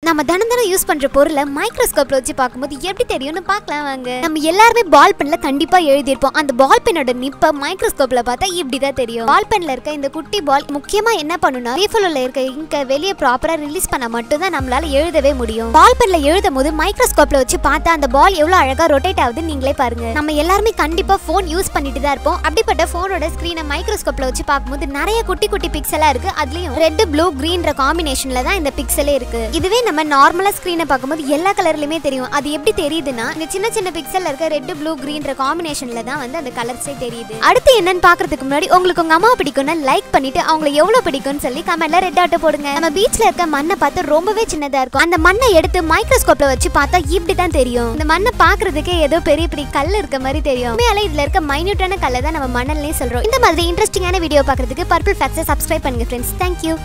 நம்ம தினம் தினம் யூஸ் பண்ற பொருளை மைக்ரோஸ்கோப்ல வச்சு பார்க்கும்போது எப்படி தெரியும்னு பார்க்கலாம் வாங்க நம்ம எல்லாருமே பால் பென்ல கண்டிப்பா எழுதியிருப்போம் அந்த பால் பென்னோட நிப்ப மைக்ரோஸ்கோப்ல பார்த்தா இப்படிதான் தெரியும் பால் பென்ல இருக்க இந்த குட்டி பால் முக்கியமா என்ன பண்ணுனா ரீஃபில்ல இருக்க இங்க வெளியே ப்ராப்பரா ரிலீஸ் பண்ணா மட்டும் தான் நம்மளால எழுதவே முடியும் பால் பென்ல எழுதும் போது மைக்ரோஸ்கோப்ல வச்சு பார்த்தா அந்த பால் எவ்வளவு அழகா ரொட்டேட் ஆகுதுன்னு நீங்களே பாருங்க நம்ம எல்லாருமே கண்டிப்பா ஃபோன் யூஸ் பண்ணிட்டு தான் இருப்போம் அப்படிப்பட்ட போனோட ஸ்கிரீனை மைக்ரோஸ்கோப்ல வச்சு பார்க்கும்போது நிறைய குட்டி குட்டி பிக்சலா இருக்கு அதுலயும் ரெட் ப்ளூ கிரீன்ற காம்பினேஷன்ல தான் இந்த பிக்சலே இருக்கு இதுவே நம்ம நார்மலா ஸ்கிரீனை பார்க்கும்போது எல்லா கலர்லயுமே தெரியும் அது எப்படி தெரியுதுன்னா இந்த சின்ன சின்ன பிக்சல்ல இருக்க ரெட் ப்ளூ கிரீன்ற காம்பினேஷன்ல தான் வந்து அந்த கலர்ஸே தெரியுது அடுத்து என்னன்னு பாக்குறதுக்கு முன்னாடி உங்களுக்கு உங்க அம்மா பிடிக்கும்னா லைக் பண்ணிட்டு அவங்களை எவ்வளவு பிடிக்கும்னு சொல்லி கமெண்ட்ல ரெட் ஆட்டோ போடுங்க நம்ம பீச்ல இருக்க மண்ணை பார்த்து ரொம்பவே சின்னதா இருக்கும் அந்த மண்ணை எடுத்து மைக்ரோஸ்கோப்ல வச்சு பார்த்தா இப்படி தான் தெரியும் இந்த மண்ணை பாக்குறதுக்கே ஏதோ பெரிய பெரிய கல் இருக்க மாதிரி தெரியும் உண்மையால இதுல இருக்க மைன்யூட்டான கல்லை தான் நம்ம மணல்னே சொல்றோம் இந்த மாதிரி இன்ட்ரெஸ்டிங்கான வீடியோ பாக்குறதுக்கு பர்பிள் ஃபேக்ஸை சப்ஸ்கிரைப் பண்ணுங்க ஃப்ரெண்ட்ஸ் தேங்க்யூ